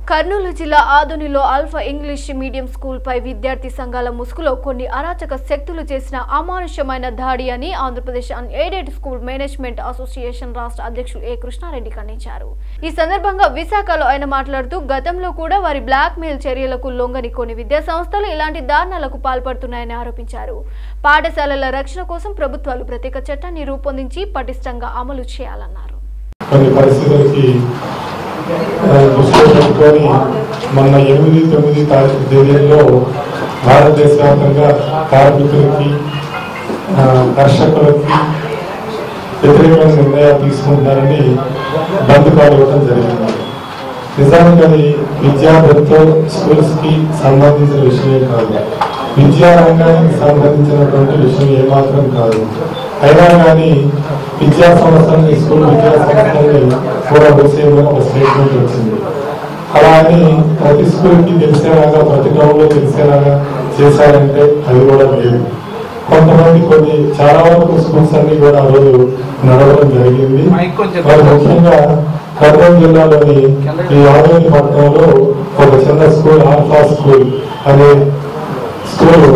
కర్నూలు జిల్లా ఆదోనిలో Alpha English medium school పై విద్యార్థి సంఘాల ముసుగులో కొన్ని అరాచక శక్తులు చేసిన అమానుష్యమైన దాడి అని Andhra Pradesh un aided school management association రాష్ట్ర అధ్యక్షులు ఏ కృష్ణారెడ్డి ఖండించారు ఈ సందర్భంగా విశాఖలో ఆయన మాట్లాడుతూ గతంలో కూడా వారి బ్లాక్ మెయిల్ చర్యలకు లొంగని కొన్ని విద్యా సంస్థలు ఇలాంటి దారుణాలకు పాల్పడుతున్నాయని ఆరోపించారు పాఠశాలల రక్షణ కోసం ప్రభుత్వాలు ప్రత్యేక చట్టాన్ని రూపొందించి పటిష్టంగా అమలు చేయాలన్నారు కొన్ని పరిస్థితులకి ఆ, దృష్టిలో పెట్టుకొని మొన్న ఎనిమిది తొమ్మిది తారీఖు తేదీల్లో భారతదేశ వ్యాప్తంగా కార్మికులకి ఆ, కర్షకులకి వ్యతిరేకమైన నిర్ణయాలు తీసుకుంటున్నారని బంద్ కాల్ ఇవ్వడం జరిగింది నిజానికి అది విద్యార్థులతో స్కూల్స్ కి సంబంధించిన విషయమే కాదు విద్యా రంగానికి సంబంధించినటువంటి విషయం ఏమాత్రం కాదు అయినా కానీ విద్యా సంస్థలని స్కూల్ విద్యా సంస్థలని కూడా మూసేయమని ఒక స్టేట్మెంట్ వచ్చింది అలా అని ప్రతి స్కూల్ కి తెలిసేలాగా ప్రతి టౌన్ లో తెలిసేలాగా చేశారంటే అది కూడా లేదు కొంతమంది కొన్ని చాలా వరకు స్కూల్స్ అన్ని కూడా ఆ రోజు నడవడం జరిగింది మైక్ కొంచెం మరి ముఖ్యంగా కర్నూలు జిల్లాలోని ఈ ఆదోని పట్టణంలో ఒక చిన్న స్కూల్ ఆల్ఫా స్కూల్ అనే స్కూల్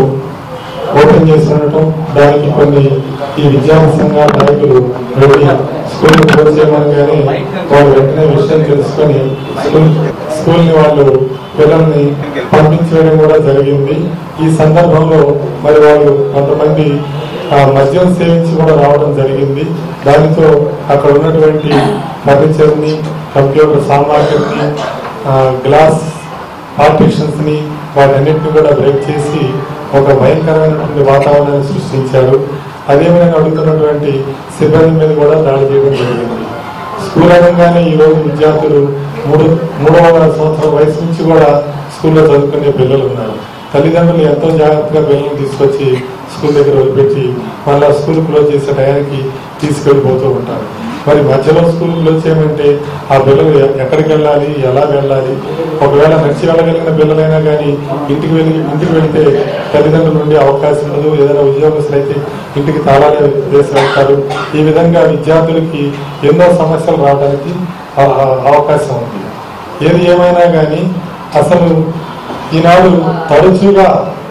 ఓపెన్ చేసి ఉండటం దానికి కొన్ని ఈ విద్యార్థి సంఘాల నాయకులు వెళ్ళి స్కూల్ క్లోజ్ చేయమనగానే వాళ్ళు వెంటనే విషయం తెలుసుకొని స్కూల్ స్కూల్ ని వాళ్ళు పిల్లల్ని పంపించడం కూడా జరిగింది ఈ సందర్భంలో మరి వాళ్ళు కొంతమంది ఆ, మద్యం సేవించి కూడా రావడం జరిగింది దానితో అక్కడ ఉన్నటువంటి ఫర్నిచర్ ని కంప్యూటర్ సామాగ్రిని ఆ, గ్లాస్ పార్టిషన్స్ ని వాటన్నిటిని కూడా బ్రేక్ చేసి ఒక భయంకరమైనటువంటి వాతావరణాన్ని సృష్టించారు అదేవిధంగా అడుగుతున్నటువంటి సిబ్బంది మీద కూడా దాడి చేయడం జరిగింది స్కూల్ అనగానే ఈ రోజు విద్యార్థులు మూడు మూడవ సంవత్సరం వయసు నుంచి కూడా స్కూల్లో చదువుకునే పిల్లలు ఉన్నారు తల్లిదండ్రులు ఎంతో జాగ్రత్తగా పిల్లల్ని తీసుకొచ్చి స్కూల్ దగ్గర వదిలిపెట్టి మళ్ళా స్కూల్ క్లోజ్ చేసే టయానికి తీసుకెళ్ళిపోతూ ఉంటారు మరి మధ్యలో స్కూల్ క్లోజ్ చేయమంటే ఆ పిల్లలు ఎ- ఎక్కడికి వెళ్ళాలి ఎలా వెళ్ళాలి ఒకవేళ నడిచి వెళ్ళగలిగిన పిల్లలైనా కానీ ఇంటికి వెళ్ళి ఇంటికి వెళ్తే తల్లిదండ్రుల నుండి అవకాశం ఉండదు ఏదైనా ఉద్యోగస్తులు అయితే ఇంటికి తాళాలు వేసి వెళ్తారు ఈ విధంగా విద్యార్థులకి ఎన్నో సమస్యలు రావడానికి ఆ- ఆ- అవకాశం ఉంది ఏది ఏమైనా కానీ అసలు ఈనాడు తరచుగా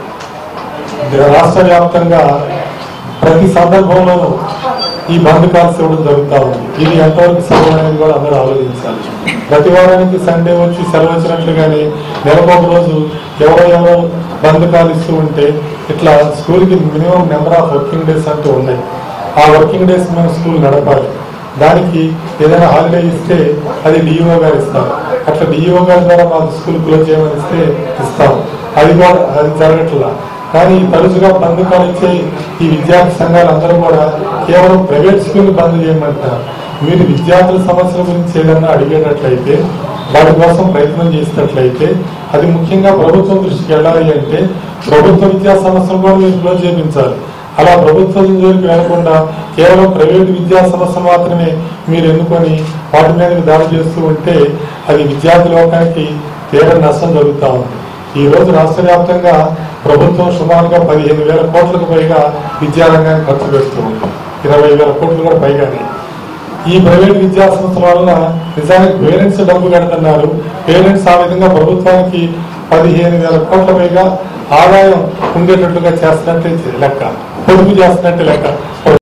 రాష్ట్ర వ్యాప్తంగా ప్రతి సందర్భంలోనూ ఈ బంద్ కాల్స్ ఇవ్వడం జరుగుతూ ఉంది ఇది ఎంతవరకు సెలవు అనేది కూడా అందరూ ఆలోచించాలి ప్రతి వారానికి సండే వచ్చి సెలవు వచ్చినట్లుగానే నెలకు ఒక రోజు ఎవరో ఎవరో బంద్ కాల్ ఇస్తూ ఉంటే ఇట్లా స్కూల్కి minimum number of working days అంటూ ఉన్నాయి ఆ వర్కింగ్ డేస్ మేము స్కూల్ నడపాలి దానికి ఏదైనా హాలిడే ఇస్తే అది డిఈఓ గారు ఇస్తారు అట్లా డిఈఓ గారి ద్వారా మాకు స్కూల్ క్లోజ్ చేయమని ఇస్తే ఇస్తాం అది కూడా అది జరగట్లా కానీ తరచుగా బంద్ కానిచ్చే ఈ విద్యార్థి సంఘాలు అందరూ కూడా కేవలం ప్రైవేట్ స్కూల్ బంద్ చేయమంటారు మీరు విద్యార్థుల సమస్యల గురించి ఏదన్నా అడిగేటట్లయితే వాటి కోసం ప్రయత్నం చేసినట్లయితే అది ముఖ్యంగా ప్రభుత్వం దృష్టికి వెళ్ళాలి అంటే ప్రభుత్వ విద్యా సంస్థలు కూడా మీరు క్లోజ్ చేయించాలి అలా ప్రభుత్వం జోలికి వెళ్లకుండా కేవలం ప్రైవేట్ విద్యా సంస్థలు మాత్రమే మీరు ఎన్నుకొని వాటి మీద దాడి చేస్తూ ఉంటే అది విద్యార్థి లోకానికి తీవ్ర నష్టం జరుగుతూ ఉంది ఈ రోజు రాష్ట్ర వ్యాప్తంగా ప్రభుత్వం సుమారుగా పదిహేను వేల కోట్లకు పైగా విద్యారంగానికి ఖర్చు పెడుతూ ఉంది ఇరవై వేల కోట్లు కూడా పైగానే ఈ ప్రైవేట్ విద్యా సంస్థల వలన నిజానికి పేరెంట్స్ డబ్బు కడుతున్నారు పేరెంట్స్ ఆ విధంగా ప్రభుత్వానికి పదిహేను వేల కోట్ల పైగా ఆదాయం ఉండేటట్లుగా చేస్తున్నట్టే లెక్క పొదుపు చేస్తున్నట్టే లెక్క